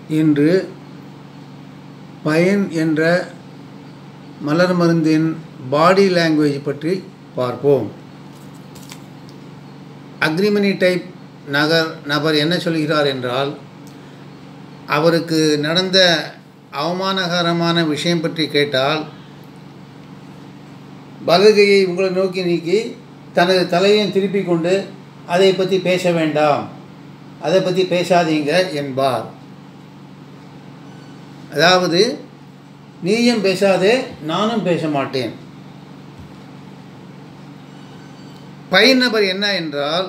இன்று பயன் என்ற மலர் மருந்தின் பாடி லாங்குவேஜ் பற்றி பார்ப்போம் அக்ரிமனி டைப் நகர் நபர் என்ன சொல்கிறார் என்றால் அவருக்கு நடந்த அவமானகரமான விஷயம் பற்றி கேட்டால் வலதுகையை உங்களை நோக்கி நீக்கி தனது தலையையும் திருப்பி கொண்டு அதை பற்றி பேச வேண்டாம் அதை பற்றி பேசாதீங்க என்பார் அதாவது நீயும் பேசாதே நானும் பேச மாட்டேன் பயன் நபர் என்ன என்றால்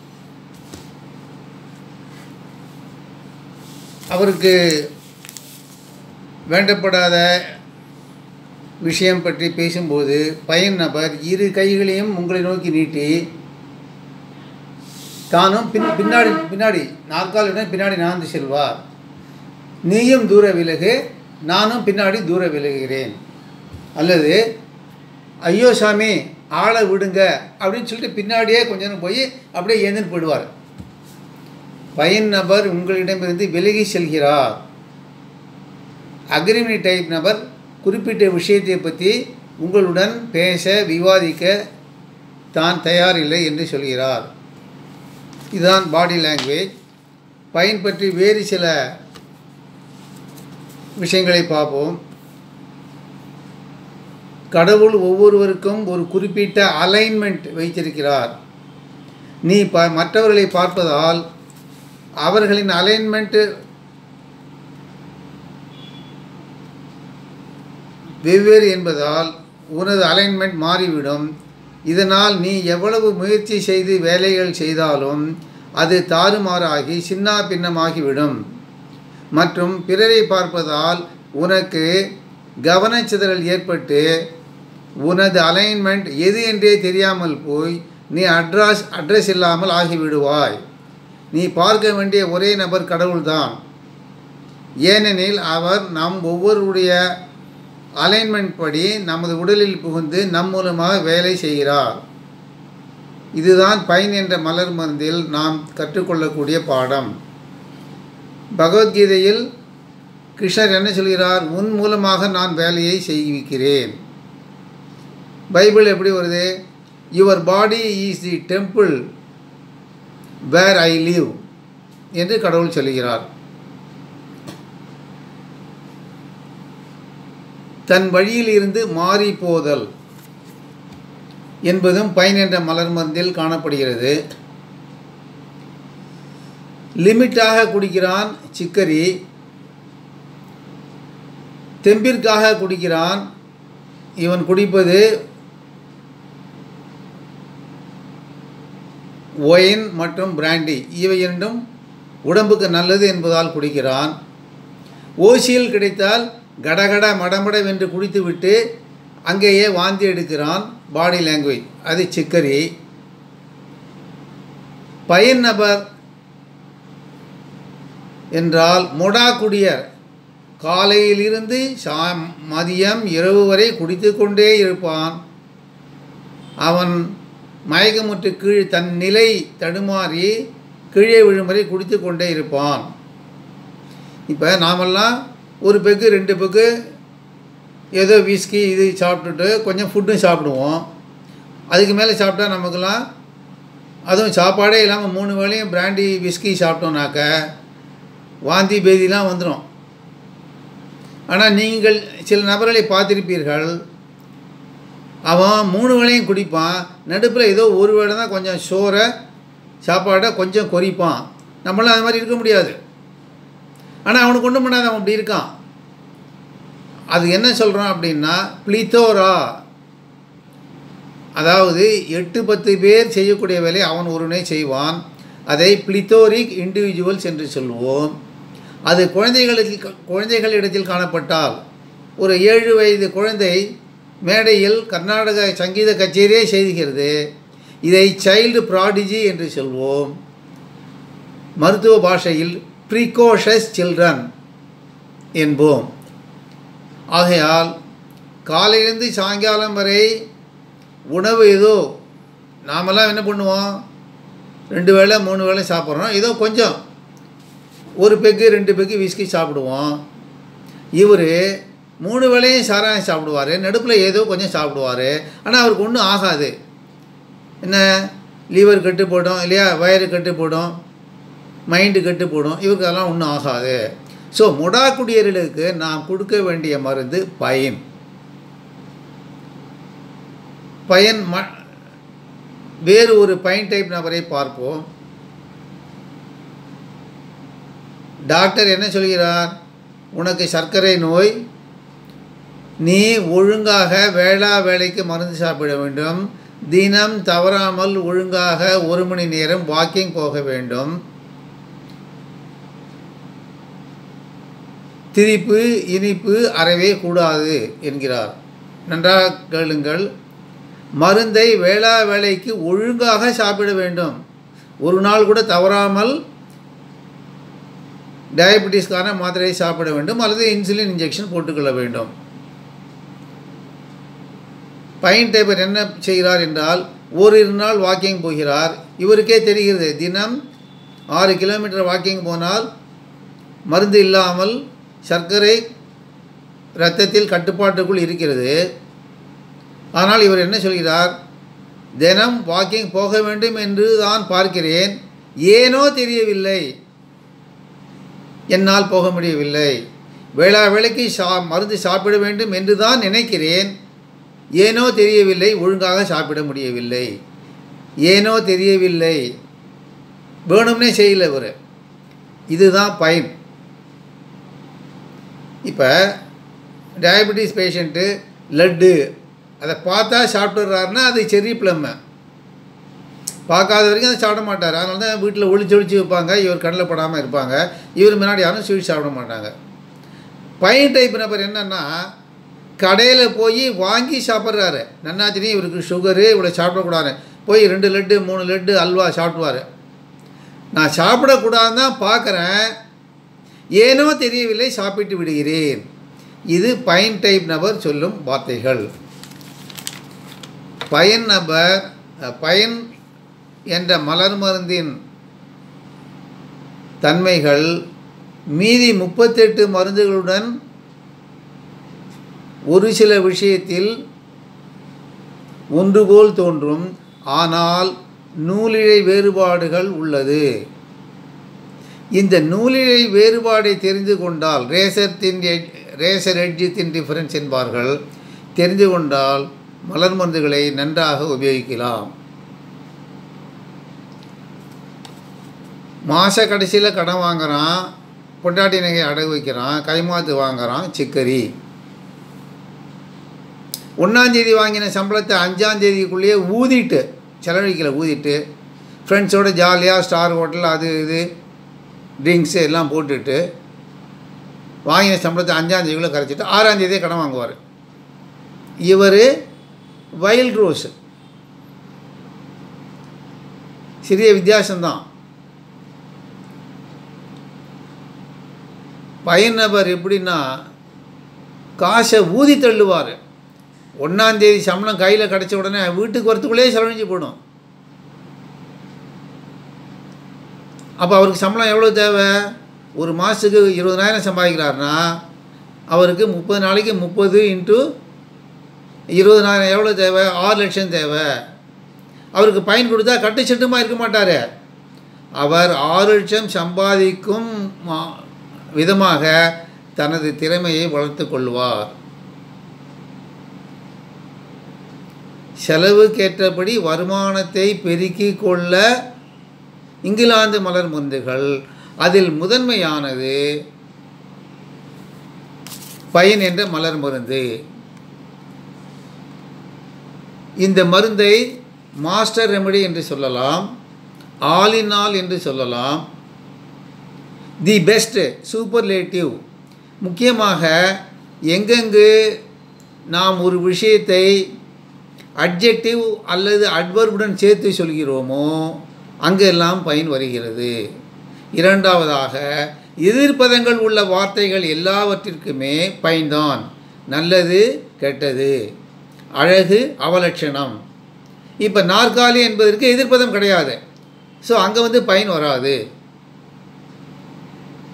அவருக்கு வேண்டப்படாத விஷயம் பற்றி பேசும்போது பயன் நபர் இரு கைகளையும் உங்களை நோக்கி நீட்டி தானும் பின் பின்னாடி பின்னாடி நாற்காலியுடன் பின்னாடி நாந்து செல்வார் நீயும் தூர விலகு நானும் பின்னாடி தூர விலகுகிறேன் அல்லது ஐயோ சாமி ஆளை விடுங்க அப்படின்னு சொல்லிட்டு பின்னாடியே கொஞ்ச நேரம் போய் அப்படியே ஏந்தின்னு போயிடுவார் பயன் நபர் உங்களிடமிருந்து விலகி செல்கிறார் அக்ரிமனி டைப் நபர் குறிப்பிட்ட விஷயத்தை பற்றி உங்களுடன் பேச விவாதிக்க தான் தயாரில்லை என்று சொல்கிறார் இதுதான் பாடி லாங்குவேஜ் பயன் பற்றி வேறு சில விஷயங்களை பார்ப்போம் கடவுள் ஒவ்வொருவருக்கும் ஒரு குறிப்பிட்ட அலைன்மெண்ட் வைத்திருக்கிறார் நீ ப மற்றவர்களை பார்ப்பதால் அவர்களின் அலைன்மெண்ட்டு வெவ்வேறு என்பதால் உனது அலைன்மெண்ட் மாறிவிடும் இதனால் நீ எவ்வளவு முயற்சி செய்து வேலைகள் செய்தாலும் அது தாறுமாறாகி சின்ன பின்னமாகிவிடும் மற்றும் பிறரை பார்ப்பதால் உனக்கு கவனச்சிதறல் ஏற்பட்டு உனது அலைன்மெண்ட் எது என்றே தெரியாமல் போய் நீ அட்ரஸ் அட்ரஸ் இல்லாமல் ஆகிவிடுவாய் நீ பார்க்க வேண்டிய ஒரே நபர் கடவுள்தான் ஏனெனில் அவர் நம் ஒவ்வொருடைய அலைன்மெண்ட் படி நமது உடலில் புகுந்து நம் மூலமாக வேலை செய்கிறார் இதுதான் பயன் என்ற மலர் மருந்தில் நாம் கற்றுக்கொள்ளக்கூடிய பாடம் பகவத்கீதையில் கிருஷ்ணர் என்ன சொல்கிறார் உன் மூலமாக நான் வேலையை செய்விக்கிறேன் பைபிள் எப்படி வருது your body is the temple where I live என்று கடவுள் சொல்கிறார் தன் வழியில் இருந்து மாறி போதல் என்பதும் பயன் என்ற மலர் மருந்தில் காணப்படுகிறது லிமிட்டாக குடிக்கிறான் சிக்கரி தெம்பிற்காக குடிக்கிறான் இவன் குடிப்பது ஒயின் மற்றும் பிராண்டி இவை இரண்டும் உடம்புக்கு நல்லது என்பதால் குடிக்கிறான் ஓசியில் கிடைத்தால் கடகட மடமடவென்று குடித்துவிட்டு அங்கேயே வாந்தி எடுக்கிறான் பாடி லாங்குவேஜ் அது சிக்கரி பயன் நபர் என்றால் மொடா குடியர் காலையிலிருந்து சா மதியம் இரவு வரை குடித்து கொண்டே இருப்பான் அவன் மயக்கமுற்று கீழ் தன் நிலை தடுமாறி கீழே விழும் வரை குடித்து கொண்டே இருப்பான் இப்போ நாமெல்லாம் ஒரு பெக்கு ரெண்டு பெக்கு ஏதோ விஸ்கி இது சாப்பிட்டுட்டு கொஞ்சம் ஃபுட்டும் சாப்பிடுவோம் அதுக்கு மேலே சாப்பிட்டா நமக்கெல்லாம் அதுவும் சாப்பாடே இல்லாமல் மூணு வேளையும் பிராண்டி விஸ்கி சாப்பிட்டோம்னாக்க வாந்தி பேதிலாம் வந்துடும் ஆனால் நீங்கள் சில நபர்களை பார்த்திருப்பீர்கள் அவன் மூணு வேளையும் குடிப்பான் நடுப்பில் ஏதோ ஒரு வேளை தான் கொஞ்சம் சோறை சாப்பாடை கொஞ்சம் கொறிப்பான் நம்மளாம் அது மாதிரி இருக்க முடியாது ஆனால் அவனுக்கு ஒன்றும் பண்ணாத அவன் அப்படி இருக்கான் அது என்ன சொல்கிறான் அப்படின்னா பிளித்தோரா அதாவது எட்டு பத்து பேர் செய்யக்கூடிய வேலை அவன் ஒருவனே செய்வான் அதை பிளித்தோரிக் இண்டிவிஜுவல்ஸ் என்று சொல்வோம் அது குழந்தைகளுக்கு குழந்தைகளிடத்தில் காணப்பட்டால் ஒரு ஏழு வயது குழந்தை மேடையில் கர்நாடக சங்கீத கச்சேரியே செய்கிறது இதை சைல்டு ப்ராடிஜி என்று சொல்வோம் மருத்துவ பாஷையில் ப்ரிகோஷஸ் சில்ட்ரன் என்போம் ஆகையால் காலையிலேருந்து சாயங்காலம் வரை உணவு ஏதோ நாமெல்லாம் என்ன பண்ணுவோம் ரெண்டு வேளை மூணு வேளை சாப்பிட்றோம் ஏதோ கொஞ்சம் ஒரு பெக்கு ரெண்டு பெக்கு விஸ்கி சாப்பிடுவோம் இவர் மூணு வேளையும் சாராயம் சாப்பிடுவார் நடுப்பில் ஏதோ கொஞ்சம் சாப்பிடுவார் ஆனால் அவருக்கு ஒன்றும் ஆகாது என்ன லிவர் கெட்டு போடும் இல்லையா வயிறு கெட்டு போடும் மைண்டு கெட்டு போடும் இவருக்கு அதெல்லாம் ஒன்றும் ஆகாது ஸோ முடா குடியேறலுக்கு நாம் கொடுக்க வேண்டிய மருந்து பயன் பயன் ம வேறு ஒரு பயன் டைப் நபரை பார்ப்போம் டாக்டர் என்ன சொல்கிறார் உனக்கு சர்க்கரை நோய் நீ ஒழுங்காக வேளா வேலைக்கு மருந்து சாப்பிட வேண்டும் தினம் தவறாமல் ஒழுங்காக ஒரு மணி நேரம் வாக்கிங் போக வேண்டும் திரிப்பு இனிப்பு அறவே கூடாது என்கிறார் நன்றாக கேளுங்கள் மருந்தை வேளா வேலைக்கு ஒழுங்காக சாப்பிட வேண்டும் ஒரு நாள் கூட தவறாமல் டயபெட்டிஸ்க்கான மாத்திரையை சாப்பிட வேண்டும் அல்லது இன்சுலின் இன்ஜெக்ஷன் போட்டுக்கொள்ள வேண்டும் பைன் டைப்பர் என்ன செய்கிறார் என்றால் ஓரிரு நாள் வாக்கிங் போகிறார் இவருக்கே தெரிகிறது தினம் ஆறு கிலோமீட்டர் வாக்கிங் போனால் மருந்து இல்லாமல் சர்க்கரை இரத்தத்தில் கட்டுப்பாட்டுக்குள் இருக்கிறது ஆனால் இவர் என்ன சொல்கிறார் தினம் வாக்கிங் போக வேண்டும் என்று தான் பார்க்கிறேன் ஏனோ தெரியவில்லை என்னால் போக முடியவில்லை வேளா வேளைக்கு சா மருந்து சாப்பிட வேண்டும் என்று தான் நினைக்கிறேன் ஏனோ தெரியவில்லை ஒழுங்காக சாப்பிட முடியவில்லை ஏனோ தெரியவில்லை வேணும்னே செய்யல இவர் இதுதான் பயன் இப்போ டயபெட்டிஸ் பேஷண்ட்டு லட்டு அதை பார்த்தா சாப்பிட்டுறாருன்னா அது செர்ரி ப்ளம்மு பார்க்காத வரைக்கும் அதை சாப்பிட மாட்டார் அதனால தான் வீட்டில் ஒளிச்சு ஒளிச்சு வைப்பாங்க இவர் கண்ணில் படாமல் இருப்பாங்க இவர் முன்னாடி யாரும் ஸ்வீட் சாப்பிட மாட்டாங்க பையன் டைப் நபர் என்னென்னா கடையில் போய் வாங்கி சாப்பிட்றாரு நன்னாச்சினி இவருக்கு சுகரு இவ்வளோ சாப்பிடக்கூடாது போய் ரெண்டு லட்டு மூணு லட்டு அல்வா சாப்பிடுவார் நான் சாப்பிடக்கூடாதுன்னு தான் பார்க்குறேன் ஏனோ தெரியவில்லை சாப்பிட்டு விடுகிறேன் இது பயன் டைப் நபர் சொல்லும் வார்த்தைகள் பயன் நபர் பயன் என்ற மலர் மருந்தின் தன்மைகள் மீதி முப்பத்தெட்டு மருந்துகளுடன் ஒரு சில விஷயத்தில் ஒன்று போல் தோன்றும் ஆனால் நூலிழை வேறுபாடுகள் உள்ளது இந்த நூலிழை வேறுபாடை தெரிந்து கொண்டால் razor thin razor edge thin difference என்பார்கள் தெரிந்து கொண்டால் மலர் மருந்துகளை நன்றாக உபயோகிக்கலாம் மாத கடைசியில் கடன் வாங்குகிறான் பொண்டாட்டி நகை அடகு வைக்கிறான் கைமாத்து வாங்குகிறான் சிக்கரி ஒன்றாந்தேதி வாங்கின சம்பளத்தை அஞ்சாந்தேதிக்குள்ளேயே ஊதிட்டு செலவழிக்கல ஊதிட்டு ஃப்ரெண்ட்ஸோடு ஜாலியாக ஸ்டார் ஹோட்டல் அது இது ட்ரிங்க்ஸு எல்லாம் போட்டுட்டு வாங்கின சம்பளத்தை அஞ்சாந்தேதிக்குள்ளே கரைச்சிட்டு ஆறாந்தேதியே கடன் வாங்குவார் இவர் வைல்ட் ரோஸ் சிறிய வித்தியாசம்தான் பயனவர் எப்படின்னா காசை ஊதி தள்ளுவார் ஒன்றாந்தேதி சம்பளம் கையில் கிடச்ச உடனே வீட்டுக்கு வரத்துக்குள்ளேயே செலவழிஞ்சு போயிடும் அப்போ அவருக்கு சம்பளம் எவ்வளோ தேவை ஒரு மாதத்துக்கு இருபதனாயிரம் சம்பாதிக்கிறாருன்னா அவருக்கு முப்பது நாளைக்கு முப்பது இன்ட்டு இருபதனாயிரம் எவ்வளோ தேவை ஆறு லட்சம் தேவை அவருக்கு பயன் கொடுத்தா கட்டு சட்டுமாக இருக்க மாட்டார் அவர் ஆறு லட்சம் சம்பாதிக்கும் விதமாக தனது திறமையை வளர்த்து கொள்வார் செலவுக்கேற்றபடி வருமானத்தை பெருக்கிக் கொள்ள இங்கிலாந்து மலர் மருந்துகள் அதில் முதன்மையானது பயன் என்ற மலர் மருந்து இந்த மருந்தை மாஸ்டர் ரெமடி என்று சொல்லலாம் ஆல் இன் ஆல் என்று சொல்லலாம் தி பெஸ்ட் சூப்பர்லேட்டிவ் முக்கியமாக எங்கெங்கு நாம் ஒரு விஷயத்தை அட்ஜெக்டிவ் அல்லது அட்வர்புடன் சேர்த்து சொல்கிறோமோ அங்கெல்லாம் பயன் வருகிறது இரண்டாவதாக எதிர்ப்பதங்கள் உள்ள வார்த்தைகள் எல்லாவற்றிற்குமே பயன்தான் நல்லது கெட்டது அழகு அவலட்சணம் இப்போ நாற்காலி என்பதற்கு எதிர்ப்பதம் கிடையாது ஸோ அங்கே வந்து பயன் வராது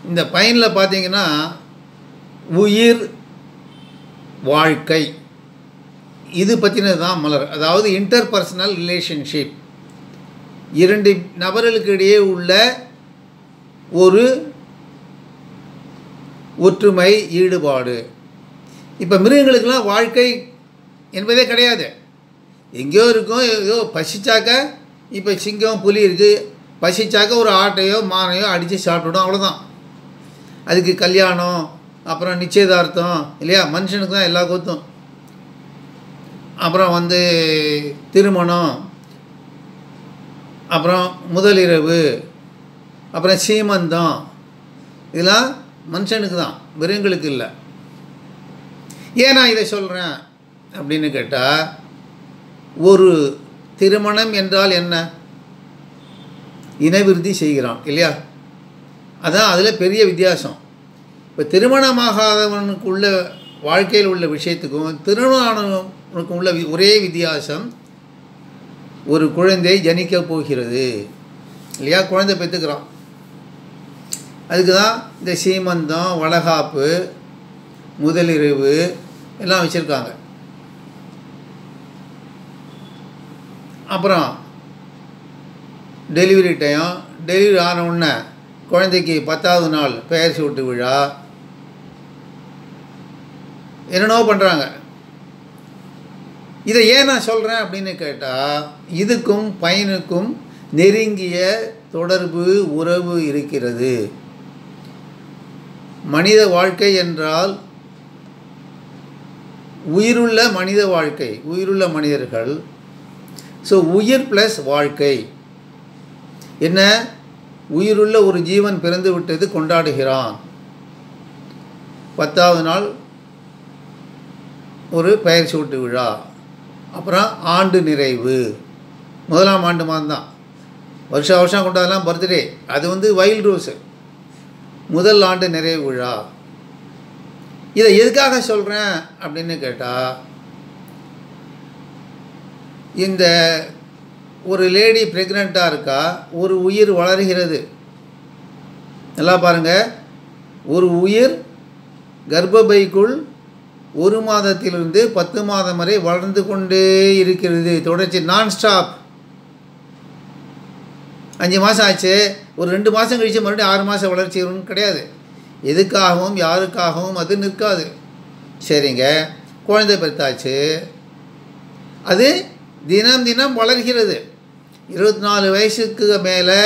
இந்த பயனில் பார்த்தீங்கன்னா உயிர் வாழ்க்கை இது பற்றினது தான் மலர் அதாவது இன்டர்பர்சனல் ரிலேஷன்ஷிப் இரண்டு நபர்களுக்கு இடையே உள்ள ஒரு ஒற்றுமை ஈடுபாடு இப்போ மிருகங்களுக்கெல்லாம் வாழ்க்கை என்பதே கிடையாது எங்கேயோ இருக்கும் ஏதோ பசிச்சாக்க இப்போ சிங்கம் புலி இருக்குது பசிச்சாக்க ஒரு ஆட்டையோ மானையோ அடித்து சாப்பிட்டுடும் அவ்வளோதான் அதுக்கு கல்யாணம் அப்புறம் நிச்சயதார்த்தம் இல்லையா மனுஷனுக்கு தான் எல்லா கூத்தும் அப்புறம் வந்து திருமணம் அப்புறம் முதலிரவு அப்புறம் சீமந்தம் இதெல்லாம் மனுஷனுக்கு தான் மிருகங்களுக்கு இல்லை ஏன் நான் இதை சொல்கிறேன் அப்படின்னு கேட்டால் ஒரு திருமணம் என்றால் என்ன இனவிருத்தி செய்கிறான் இல்லையா அதான் அதில் பெரிய வித்தியாசம் இப்போ திருமணமாகாதவனுக்கு உள்ள வாழ்க்கையில் உள்ள விஷயத்துக்கும் திருமணமானவனுக்கும் உள்ள வி- ஒரே வித்தியாசம் ஒரு குழந்தை ஜனிக்கப் போகிறது இல்லையா குழந்தை பெற்றுக்கிறான் அதுக்கு தான் இந்த சீமந்தம் வளகாப்பு முதலிரவு எல்லாம் வச்சுருக்காங்க அப்புறம் டெலிவரி டைம் டெலிவரி ஆன உடனே குழந்தைக்கு பத்தாவது நாள் பெயர் சூட்டு விழா என்னென்னவோ பண்ணுறாங்க இதை ஏன் நான் சொல்கிறேன் அப்படின்னு கேட்டால் இதுக்கும் பையனுக்கும் நெருங்கிய தொடர்பு உறவு இருக்கிறது மனித வாழ்க்கை என்றால் உயிருள்ள மனித வாழ்க்கை உயிருள்ள மனிதர்கள் ஸோ உயிர் ப்ளஸ் வாழ்க்கை என்ன உயிருள்ள ஒரு ஜீவன் பிறந்து விட்டது கொண்டாடுகிறான் பத்தாவது நாள் ஒரு பெயர் சூட்டு விழா அப்புறம் ஆண்டு நிறைவு முதலாம் ஆண்டு மாதம் தான் வருஷம் வருஷம் கொண்டாடலாம் பர்த்டே அது வந்து வைல்ட் ரோஸு முதல் ஆண்டு நிறைவு விழா இதை எதுக்காக சொல்கிறேன் அப்படின்னு கேட்டால் இந்த ஒரு லேடி ப்ரெக்னெண்ட்டாக இருக்கா ஒரு உயிர் வளர்கிறது நல்லா பாருங்கள் ஒரு உயிர் கர்ப்பப்பைக்குள் ஒரு மாதத்திலிருந்து பத்து மாதம் வரை வளர்ந்து கொண்டே இருக்கிறது தொடர்ச்சி நான் ஸ்டாப் அஞ்சு மாதம் ஆச்சு ஒரு ரெண்டு மாதம் கழித்து மறுபடியும் ஆறு மாதம் வளர்ச்சி வரும்னு கிடையாது எதுக்காகவும் யாருக்காகவும் அது நிற்காது சரிங்க குழந்தை பெற்றாச்சு அது தினம் தினம் வளர்கிறது இருபத்தி நாலு வயசுக்கு மேலே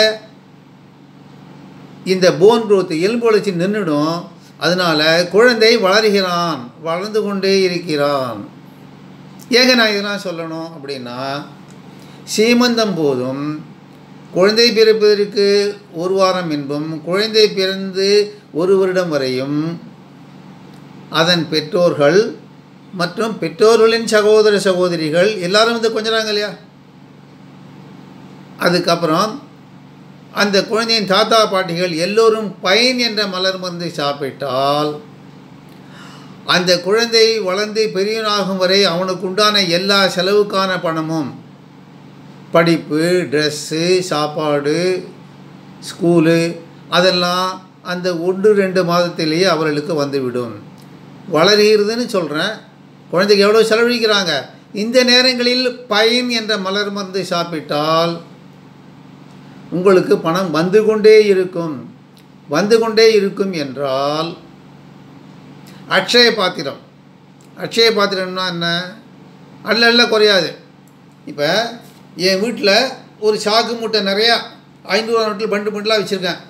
இந்த போன் growth எலும்பு வளர்ச்சி நின்றுடும் அதனால் குழந்தை வளர்கிறான் வளர்ந்து கொண்டே இருக்கிறான் ஏங்க நான் இதெல்லாம் சொல்லணும் அப்படின்னா சீமந்தம் போதும் குழந்தை பிறப்பதற்கு ஒரு வாரம் என்பும் குழந்தை பிறந்து ஒரு வருடம் வரையும் அதன் பெற்றோர்கள் மற்றும் பெற்றோர்களின் சகோதர சகோதரிகள் எல்லாரும் வந்து கொஞ்சறாங்க இல்லையா அதுக்கப்புறம் அந்த குழந்தையின் தாத்தா பாட்டிகள் எல்லோரும் பைன் என்ற மலர் மருந்து சாப்பிட்டால் அந்த குழந்தை வளர்ந்து பெரியவனாகும் வரை அவனுக்கு உண்டான எல்லா செலவுக்கான பணமும் படிப்பு ட்ரெஸ்ஸு சாப்பாடு ஸ்கூலு அதெல்லாம் அந்த ஒன்று ரெண்டு மாதத்திலேயே அவர்களுக்கு வந்துவிடும் வளர்கிறதுன்னு சொல்கிறேன் குழந்தைக்கு எவ்வளோ செலவழிக்கிறாங்க இந்த நேரங்களில் பைன் என்ற மலர் மருந்து சாப்பிட்டால் உங்களுக்கு பணம் வந்து கொண்டே இருக்கும் வந்து கொண்டே இருக்கும் என்றால் அக்ஷய பாத்திரம் அக்ஷய பாத்திரம்னா என்ன அல்ல அல்ல குறையாது இப்போ என் வீட்டில் ஒரு சாக்கு மூட்டை நிறையா ஐநூறுவா நோட்டில் பண்டு பண்டலாக வச்சுருக்கேன்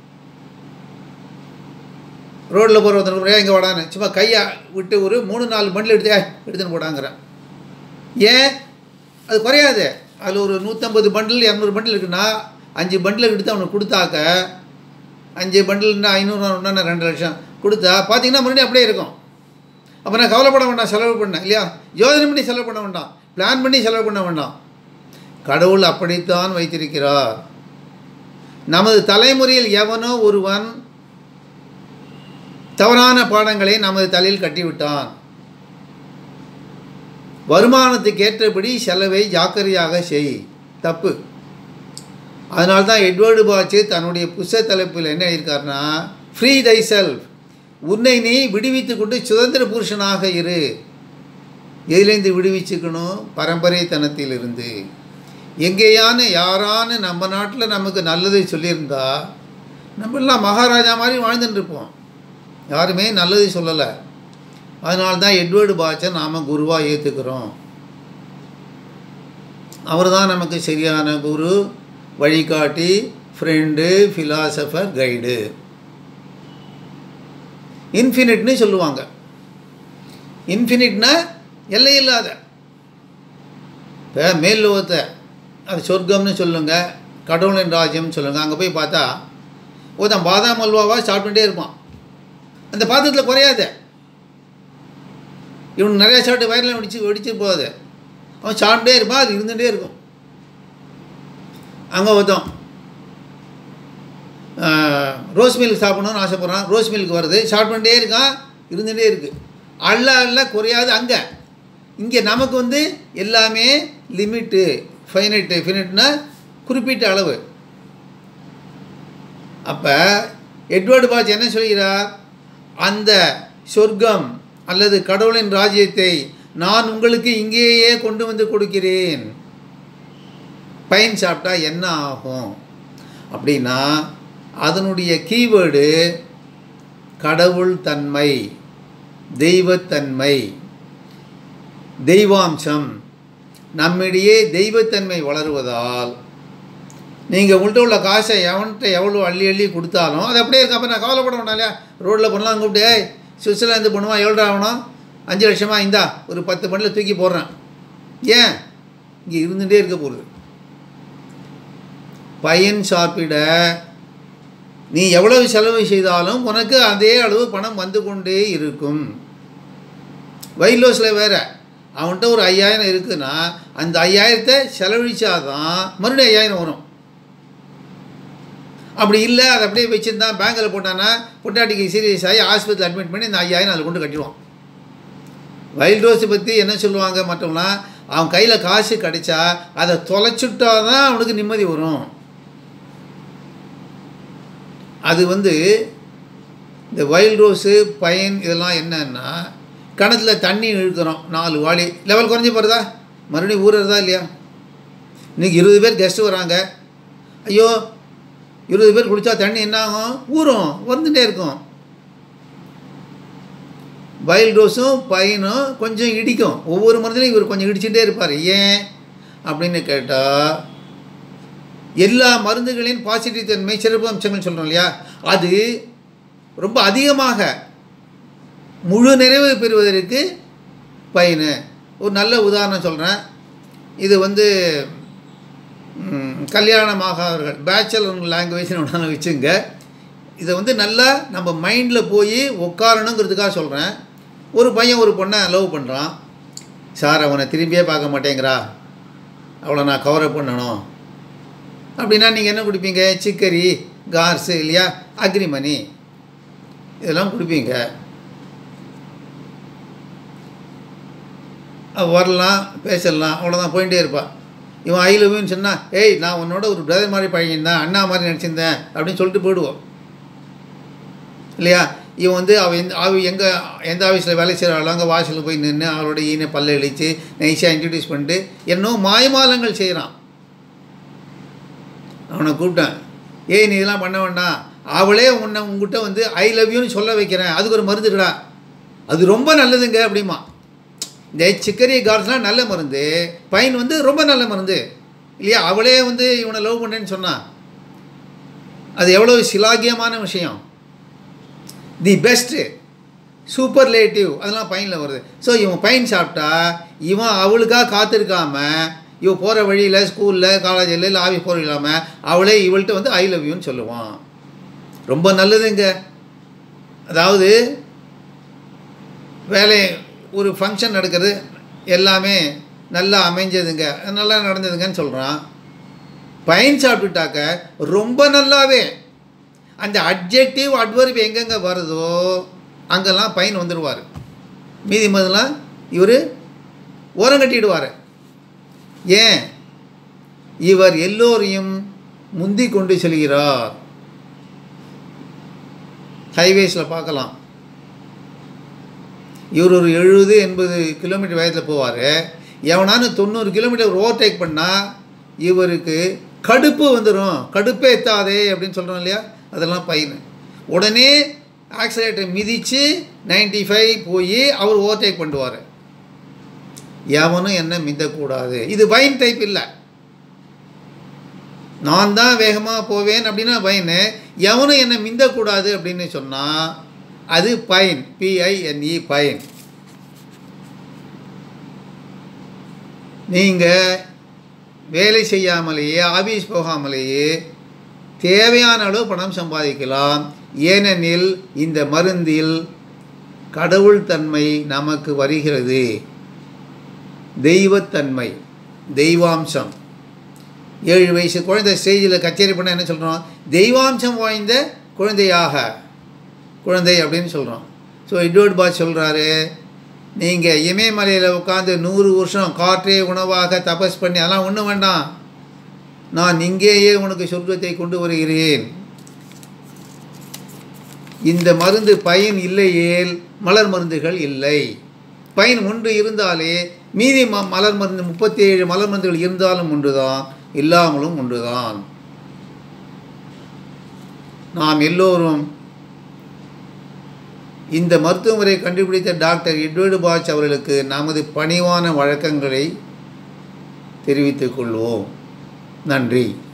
ரோட்டில் போகிற ஒருத்தர் முறையாக இங்கே வாடான்னு சும்மா கையை விட்டு ஒரு மூணு நாலு பண்டில் எடுத்து "ஏய், எடுத்துன்னு போடாங்கிறேன் ஏன் அது குறையாது அதில் ஒரு நூற்றம்பது பண்டில் இரநூறு பண்டில் இருக்குன்னா அஞ்சு பண்டில் எடுத்து அவனுக்கு கொடுத்தாக்க அஞ்சு பண்டில்னா ஐநூறுனா ரெண்டு லட்சம் கொடுத்தா பார்த்தீங்கன்னா மறுபடியும் அப்படியே இருக்கும் அப்போ நான் கவலைப்பட வேண்டாம் செலவு பண்ணேன் இல்லையா யோசனை பண்ணி செலவு பண்ண வேண்டாம் பிளான் பண்ணி செலவு பண்ண வேண்டாம் கடவுள் அப்படித்தான் வைத்திருக்கிறார் நமது தலைமுறையில் எவனோ ஒருவன் தவறான பாடங்களை நமது தலையில் கட்டிவிட்டான் வருமானத்துக்கு ஏற்றபடி செலவை ஜாக்கிரதையாக செய் தப்பு அதனால தான் எட்வர்டு பாச்சு தன்னுடைய புஸ்த தலைப்பில் என்ன எழுதியிருக்காருன்னா ஃப்ரீ தை செல்ஃப் உன்னை நீ விடுவித்து கொண்டு சுதந்திர புருஷனாக இரு எதுலேருந்து விடுவிச்சுக்கணும் பரம்பரைத்தனத்திலிருந்து எங்கேயான யாரான நம்ம நாட்டில் நமக்கு நல்லதை சொல்லியிருந்தா நம்மளாம் மகாராஜா மாதிரி வாழ்ந்துட்டு இருப்போம் யாருமே நல்லது சொல்லலை அதனால தான் எட்வர்டு பாச்சை நாம் குருவாக ஏற்றுக்கிறோம் அவர் தான் நமக்கு சரியான குரு வழிகாட்டி ஃப்ரெண்டு ஃபிலாசபர் கைடு இன்ஃபினிட்னு சொல்லுவாங்க இன்ஃபினிட்னா எல்லை இல்லாத இப்போ மேல் லோகத்தை அது சொர்க்கம்னு சொல்லுங்க கடவுளின் ராஜ்யம்னு சொல்லுங்கள் அங்கே போய் பார்த்தா ஒருத்தன் பாதாம் அல்வாவாக ஸ்டார்ட் பண்ணிட்டே இருப்பான் அந்த பாத்திரத்தில் குறையாத இவன் நிறையா சாப்பிட்டு வயரில் வெடிச்சு வெடிச்சு போகாது அவன் சாப்பிட்டே இருப்பான் அது இருந்துகிட்டே இருக்கும் அங்கே ஒருத்தன் ரோஸ் மில்க் சாப்பிடணும்னு ஆசைப்பட்றான் ரோஸ் மில்க் வருது ஷார்ட் பண்ணிட்டே இருக்கான் இருந்துகிட்டே இருக்குது அள்ள அள்ள குறையாது அங்கே இங்கே நமக்கு வந்து எல்லாமே லிமிட்டு ஃபைனட்டு ஃபினிட்னா குறிப்பிட்ட அளவு அப்போ எட்வர்டு பாச் என்ன சொல்கிறார் அந்த சொர்க்கம் அல்லது கடவுளின் ராஜ்யத்தை நான் உங்களுக்கு இங்கேயே கொண்டு வந்து கொடுக்கிறேன் பைன் சாப்பிட்டா என்ன ஆகும் அப்படின்னா அதனுடைய கீவேர்டு கடவுள் தன்மை தெய்வத்தன்மை தெய்வாம்சம் நம்மிடையே தெய்வத்தன்மை வளருவதால் நீங்கள் உங்கள்கிட்ட உள்ள காசை எவன்கிட்ட எவ்வளோ அள்ளி அள்ளி கொடுத்தாலும் அது அப்படியே இருக்கு அப்போ நான் கவலைப்பட வேண்டாம் இல்லையா ரோட்டில் பண்ணலாம் கூப்பிட்டு "ஏய், சுவிட்சர்லாந்து பண்ணுவா எவ்வளோ ஆகணும் அஞ்சு லட்சமா இந்தா ஒரு பத்து மணியில் தூக்கி போடுறேன் ஏன் இங்கே இருந்துகிட்டே இருக்க போகுது பயன் சாப்பிட நீ எவ்வளவு செலவு செய்தாலும் உனக்கு அதே அளவு பணம் வந்து கொண்டே இருக்கும் வைலோஸில் வேற அவன்கிட்ட ஒரு ஐயாயிரம் இருக்குன்னா அந்த ஐயாயிரத்தை செலவழிச்சாதான் மறுபடியும் ஐயாயிரம் வரும் அப்படி இல்லை அதை அப்படியே வச்சுருந்தான் பேங்கில் போட்டானா பொட்டாட்டிக்கு சீரியஸ் ஆகி ஆஸ்பத்திரியில் அட்மிட் பண்ணி இந்த ஐயாயிரம் அதில் கொண்டு கட்டிடுவான் வைல்ட் ரோஸை பற்றி என்ன சொல்லுவாங்க மற்றவங்களாம் அவன் கையில் காசு கிடைச்சா அதை தொலைச்சுட்டா தான் அவனுக்கு நிம்மதி வரும் அது வந்து இந்த வைல்ட் ரோஸு பயன் இதெல்லாம் என்னன்னா கிணத்துல தண்ணி இழுக்கிறோம் நாலு வாளி லெவல் குறைஞ்சி போகிறதா மறுபடியும் ஊறுறதா இல்லையா இன்றைக்கி இருபது பேர் கெஸ்ட்டு வராங்க ஐயோ இருபது பேர் குடித்தா தண்ணி என்ன ஆகும் ஊறும் வந்துட்டே இருக்கும் வைல்ட் ரோஸும் பையனும் கொஞ்சம் இடிக்கும் ஒவ்வொரு மருந்துலையும் இவர் கொஞ்சம் இடிச்சுட்டே இருப்பார் ஏன் அப்படின்னு கேட்டால் எல்லா மருந்துகளின் பாசிட்டிவ் தன்மை சிறப்பு அம்சங்கள் சொல்கிறோம் இல்லையா அது ரொம்ப அதிகமாக முழு நிறைவு பெறுவதற்கு பயனு ஒரு நல்ல உதாரணம் சொல்கிறேன் இது வந்து ம், கல்யாணமாகாதவர்கள் பேச்சுலர் லாங்குவேஜ்னு ஒன்று வச்சுங்க இதை வந்து நல்லா நம்ம மைண்டில் போய் உட்காரணுங்கிறதுக்காக சொல்கிறேன் ஒரு பையன் ஒரு பொண்ணை லவ் பண்ணுறான் சார் அவனை திரும்பியே பார்க்க மாட்டேங்கிறா அவளை நான் கவரப் பண்ணணும் அப்படின்னா நீங்கள் என்ன குடிப்பீங்க சிக்கரி கார்ஸு இல்லையா அக்ரிமணி இதெல்லாம் குடிப்பீங்க அவ வரலாம் பேசலாம் அவ்வளோதான் போயிட்டே இருப்பாள் இவன் ஐ லவ்யூன்னு சொன்னால் ஏய் நான் உன்னோட ஒரு பிரதர் மாதிரி பழகியிருந்தேன் அண்ணா மாதிரி நினச்சிருந்தேன் அப்படின்னு சொல்லிட்டு போயிடுவோம் இல்லையா இவன் வந்து அவள் எந்த அவ எங்கே எந்த ஆஃபீஸில் வேலை செய்கிறாளோ அங்கே வாசலில் போய் நின்று அவளோட ஈனை பல்ல இழித்து நைஸாக இன்ட்ரடியூஸ் பண்ணிட்டு என்னோ மாயமாலங்கள் செய்கிறான் அவனை கூப்பிட்டேன் ஏய் நீ இதெல்லாம் பண்ண வேண்டாம் அவளே உன்னை உங்ககிட்ட வந்து ஐ லவ் யூன்னு சொல்ல வைக்கிறேன் அதுக்கு ஒரு மருந்துடா அது ரொம்ப நல்லதுங்க அப்படிமா இந்த சிக்கரி கார்ஸ்லாம் நல்ல மருந்து பையன் வந்து ரொம்ப நல்ல மருந்து இல்லையா அவளே வந்து இவனை லவ் பண்ணேன்னு சொன்னான் அது எவ்வளோ சிலாகியமான விஷயம் தி பெஸ்ட்டு சூப்பர்லேட்டிவ் அதெல்லாம் பையனில் வருது ஸோ இவன் பையன் சாப்பிட்டா இவன் அவளுக்காக காத்திருக்காம இவன் போகிற வழியில் ஸ்கூலில் காலேஜில் இல்லை ஆஃபீஸ் போகிற இல்லாமல் அவளே இவள்கிட்ட வந்து ஐ லவ் யூன்னு சொல்லுவான் ரொம்ப நல்லதுங்க அதாவது வேலை ஒரு ஃபங்க்ஷன் நடக்குது எல்லாமே நல்லா அமைஞ்சதுங்க நல்லா நடந்ததுங்கன்னு சொல்கிறான் பையன் சாப்பிட்டுட்டாக்க ரொம்ப நல்லாவே அந்த அட்ஜெக்டிவ் அட்வர்ப் எங்கெங்கே வருதோ அங்கெல்லாம் பையன் வந்துடுவார் மீதி மதெல்லாம் இவர் ஓரம் கட்டிடுவார் ஏன் இவர் எல்லோரையும் முந்தி கொண்டு செல்கிறார் ஹைவேஸில் பார்க்கலாம் இவர் ஒரு எழுபது எண்பது கிலோமீட்டர் வேகத்தில் போவார் எவனானு தொண்ணூறு கிலோமீட்டர் ஓவர்டேக் பண்ணால் இவருக்கு கடுப்பு வந்துடும் கடுப்பே எத்தாதே அப்படின்னு சொல்கிறோம் இல்லையா அதெல்லாம் பையன் உடனே ஆக்சிலேட்டர் மிதித்து 95 ஃபைவ் போய் அவர் ஓவர்டேக் பண்ணுவார் எவனும் என்ன மிந்தக்கூடாது இது வைன் டைப் இல்லை நான் தான் வேகமாக போவேன் அப்படின்னா பையனு எவனும் என்னை மிந்தக்கூடாது அப்படின்னு சொன்னால் அது பைன் பிஐஎன்இ பைன் நீங்கள் வேலை செய்யாமலேயே ஆபீஸ் போகாமலேயே தேவையான அளவு பணம் சம்பாதிக்கலாம் ஏனெனில் இந்த மருந்தில் கடவுள் தன்மை நமக்கு வருகிறது தெய்வத்தன்மை தெய்வாம்சம் ஏழு வயசு குழந்தை ஸ்டேஜில் கச்சேரி பண்ண என்ன சொல்கிறோம் தெய்வாம்சம் வாய்ந்த குழந்தையாக குழந்தை அப்படின்னு சொல்கிறோம் ஸோ எட்வர்ட் பாஸ் சொல்கிறாரு நீங்கள் இமயமலையில் உட்காந்து நூறு வருஷம் காற்றே உணவாக தபஸ் பண்ணி அதெல்லாம் ஒன்றும் வேண்டாம் நான் இங்கேயே உனக்கு சொர்க்கத்தை கொண்டு வருகிறேன் இந்த மருந்து பயன் இல்லையேல் மலர் மருந்துகள் இல்லை பயன் ஒன்று இருந்தாலே மீதி ம மலர் மருந்து முப்பத்தி ஏழு மலர் மருந்துகள் இருந்தாலும் ஒன்றுதான் இல்லாமலும் ஒன்றுதான் நாம் எல்லோரும் இந்த மருத்துவ முறையை கண்டுபிடித்த டாக்டர் எட்வர்டு பாச் அவர்களுக்கு நமது பணிவான வழக்கங்களை தெரிவித்துக் கொள்வோம் நன்றி